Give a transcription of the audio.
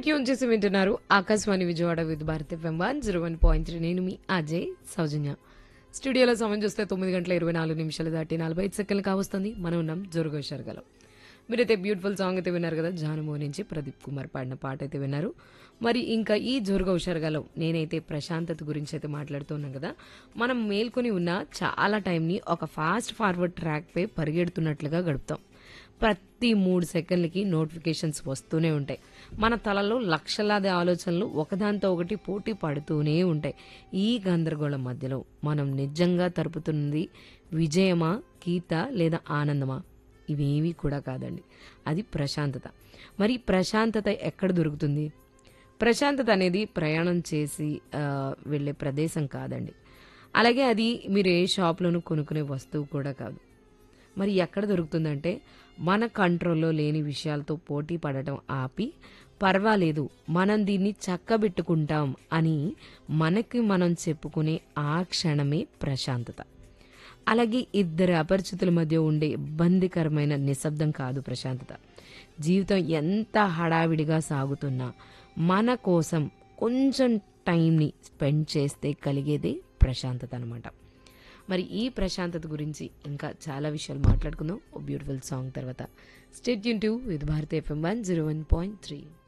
tune చేసి వింటున్నారు Akashvani Vijayawada Vividh Bharati FM one zero one point three నేను మీ అజయ్ సౌజన్య స్టూడియోలో సమయం చూస్తే తొమ్మిది గంటల ఇరవై నాలుగు నిమిషాలు దాటి నలభై ఐదు సెకండ్లు కావస్తుంది మనం ఉన్నాం జోరుగా షర్గలో మీరైతే బ్యూటిఫుల్ సాంగ్ అయితే విన్నారు కదా జానుమో నుంచి ప్రదీప్ కుమార్ పాడిన పాట అయితే విన్నారు మరి ఇంకా ఈ జోరుగా ఉషారుగాలో నేనైతే ప్రశాంతత గురించి అయితే మాట్లాడుతున్నాం కదా మనం మేల్కొని ఉన్న చాలా టైంని ఒక ఫాస్ట్ ఫార్వర్డ్ ట్రాక్పై పరిగెడుతున్నట్లుగా గడుపుతాం ప్రతి మూడు సెకండ్లకి నోటిఫికేషన్స్ వస్తూనే ఉంటాయి మన తలలో లక్షలాది ఆలోచనలు ఒకదాంతో ఒకటి పోటీ పడుతూనే ఉంటాయి ఈ గందరగోళం మధ్యలో మనం నిజంగా తరుపుతున్నది విజయమా గీత లేదా ఆనందమా ఇవేవి కూడా కాదండి అది ప్రశాంతత మరి ప్రశాంతత ఎక్కడ దొరుకుతుంది ప్రశాంతత అనేది ప్రయాణం చేసి ఆ, వెళ్ళే ప్రదేశం కాదండి అలాగే అది మీరు ఏ షాప్లోనూ కొనుక్కునే వస్తువు కూడా కాదు మరి ఎక్కడ దొరుకుతుందంటే మన కంట్రోల్లో లేని విషయాలతో పోటీ పడటం ఆపి పర్వాలేదు మనం దీన్ని చక్కబెట్టుకుంటాం అని మనకి మనం చెప్పుకునే ఆ క్షణమే ప్రశాంతత అలాగే ఇద్దరు అపరిచితుల మధ్య ఉండే ఇబ్బందికరమైన నిశ్శబ్దం కాదు ప్రశాంతత జీవితం ఎంత హడావిడిగా సాగుతున్నా మన కోసం కొంచెం టైంని స్పెండ్ చేస్తే కలిగేదే ప్రశాంతత అనమాట మరి ఈ ప్రశాంతత గురించి ఇంకా చాలా విషయాలు మాట్లాడుకుందాం ఓ బ్యూటిఫుల్ సాంగ్ తర్వాత స్టేట్ యూన్ to Vividh Bharati FM one zero one point three